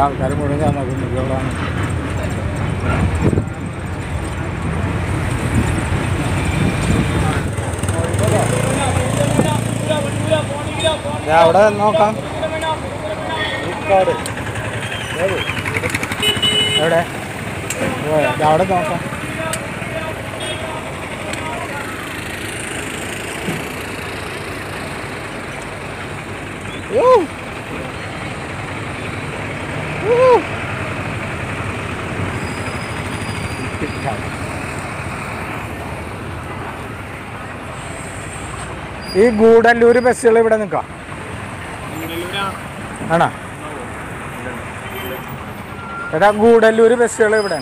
ആൾക്കാർ മുഴുവൻ ഞാൻ നോക്കുന്നു എവിടെയാണ് ദേ അവിടെ നോക്കാം എവിടെ ഓ, ദേ അവിടെ നോക്കാം ഊ. ഊ. ഈ ഗൂഡല്ലൂർ ബസ്സുകൾ ഇവിടെ നിൽക്കാം ആണോ എടാ ഗൂഡല്ലൂർ ബസ്സുകൾ ഇവിടെ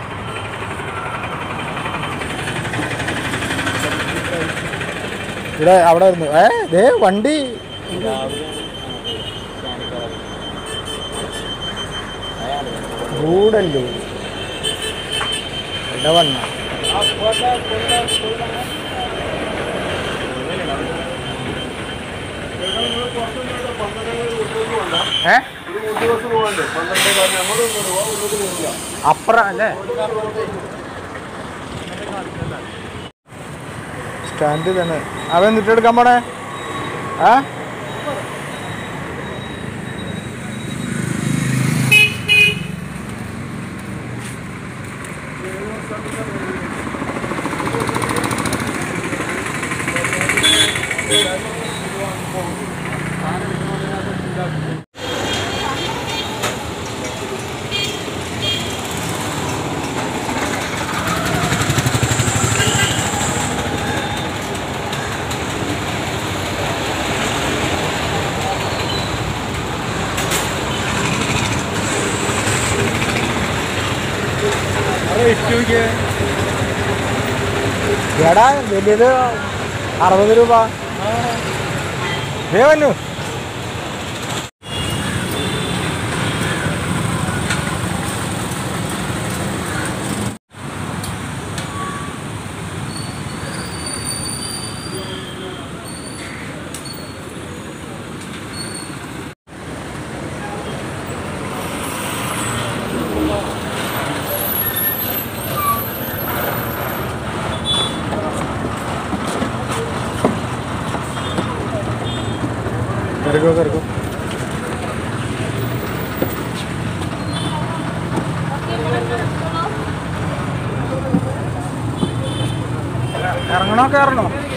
ഇവിടെ അവിടെ വരുന്നു ഏ ദേ വണ്ടി ഗൂഡല്ലൂർ ഇവിടെ വന്ന ഏ അപ്പുറം അല്ലേ സ്റ്റാൻഡ് തന്നെ അവൻ എന്നിട്ട് എടുക്കാൻ പോണേ ആ എടാ വലിയത് അറുപത് രൂപ ദേ വന്നു കയറിക്കോ കയറിക്കോ ഇറങ്ങണോ കയറണോ